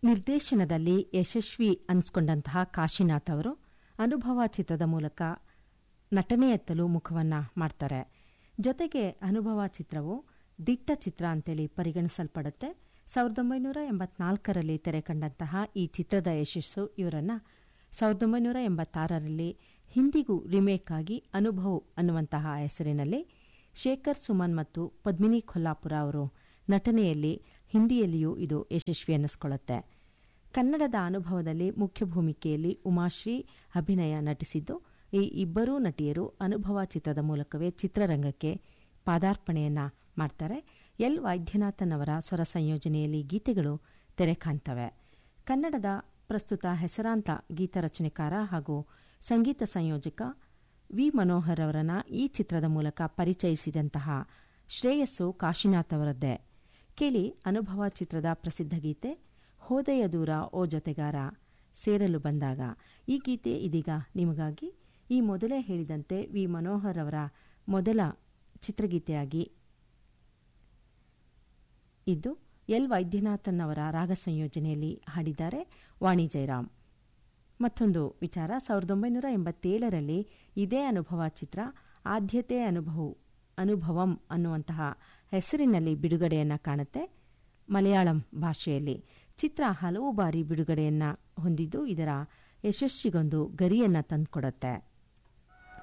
ನಿರ್ದೇಶನದಲ್ಲಿ ಯಶಸ್ವಿ ಅನಿಸ್ಕೊಂಡಂತಹ ಕಾಶಿನಾಥ್ ಅವರು ಅನುಭವ ಚಿತ್ರದ ಮೂಲಕ ನಟನೆಯತ್ತಲೂ ಮುಖವನ್ನ ಮಾಡ್ತಾರೆ ಜೊತೆಗೆ ಅನುಭವ ಚಿತ್ರವು ದಿಟ್ಟ ಚಿತ್ರ ಅಂತೇಳಿ ಪರಿಗಣಿಸಲ್ಪಡುತ್ತೆ ಸಾವಿರದ ಒಂಬೈನೂರ ಎಂಬತ್ನಾಲ್ಕರಲ್ಲಿ ತೆರೆ ಕಂಡಂತಹ ಈ ಚಿತ್ರದ ಯಶಸ್ಸು ಇವರನ್ನ ಸಾವಿರದ ಒಂಬೈನೂರ ಎಂಬತ್ತಾರರಲ್ಲಿ ಹಿಂದಿಗೂ ರಿಮೇಕ್ ಆಗಿ ಅನುಭವ್ ಅನ್ನುವಂತಹ ಹೆಸರಿನಲ್ಲಿ ಶೇಖರ್ ಸುಮನ್ ಮತ್ತು ಪದ್ಮಿನಿ ಕೊಲ್ಲಾಪುರ ಅವರು ನಟನೆಯಲ್ಲಿ ಹಿಂದಿಯಲ್ಲಿಯೂ ಇದು ಯಶಸ್ವಿ ಅನ್ನಿಸ್ಕೊಳ್ಳುತ್ತೆ ಕನ್ನಡದ ಅನುಭವದಲ್ಲಿ ಮುಖ್ಯ ಭೂಮಿಕೆಯಲ್ಲಿ ಉಮಾಶ್ರೀ ಅಭಿನಯ ನಟಿಸಿದ್ದು ಈ ಇಬ್ಬರೂ ನಟಿಯರು ಅನುಭವ ಚಿತ್ರದ ಮೂಲಕವೇ ಚಿತ್ರರಂಗಕ್ಕೆ ಪಾದಾರ್ಪಣೆಯನ್ನ ಮಾಡ್ತಾರೆ ಎಲ್ ವೈದ್ಯನಾಥನ್ ಅವರ ಸ್ವರ ಸಂಯೋಜನೆಯಲ್ಲಿ ಗೀತೆಗಳು ತೆರೆ ಕಾಣ್ತವೆ ಕನ್ನಡದ ಪ್ರಸ್ತುತ ಹೆಸರಾಂತ ಗೀತ ರಚನೆಕಾರ ಹಾಗೂ ಸಂಗೀತ ಸಂಯೋಜಕ ವಿ ಮನೋಹರ್ ಅವರನ್ನ ಈ ಚಿತ್ರದ ಮೂಲಕ ಪರಿಚಯಿಸಿದಂತಹ ಶ್ರೇಯಸ್ಸು ಕಾಶಿನಾಥ್ ಅವರದ್ದೇ ಕೇಳಿ ಅನುಭವ ಚಿತ್ರದ ಪ್ರಸಿದ್ಧ ಗೀತೆ ಹೋದೆಯ ದೂರ ಓ ಜೊತೆಗಾರ ಸೇರಲು ಬಂದಾಗ ಈ ಗೀತೆ ಇದೀಗ ನಿಮಗಾಗಿ ಈ ಮೊದಲೇ ಹೇಳಿದಂತೆ ವಿ ಮನೋಹರ್ ಅವರ ಮೊದಲ ಚಿತ್ರಗೀತೆಯಾಗಿ ಇದ್ದು ಎಲ್ ವೈದ್ಯನಾಥನ್ ಅವರ ರಾಗ ಸಂಯೋಜನೆಯಲ್ಲಿ ಹಾಡಿದ್ದಾರೆ ವಾಣಿ ಜಯರಾಮ್ ಮತ್ತೊಂದು ವಿಚಾರ ಸಾವಿರದ ಒಂಬೈನೂರ ಎಂಬತ್ತೇಳರಲ್ಲಿ ಇದೇ ಅನುಭವ ಚಿತ್ರ ಆದ್ಯತೆ ಅನುಭವ ಅನುಭವಂ ಅನ್ನುವಂತಹ ಹೆಸರಿನಲ್ಲಿ ಬಿಡುಗಡೆಯನ್ನ ಕಾಣುತ್ತೆ ಮಲಯಾಳಂ ಭಾಷೆಯಲ್ಲಿ ಚಿತ್ರ ಹಲವು ಬಾರಿ ಬಿಡುಗಡೆಯನ್ನ ಹೊಂದಿದ್ದು ಇದರ ಯಶಸ್ಸಿಗೊಂದು ಗರಿಯನ್ನ ತಂದುಕೊಡುತ್ತೆ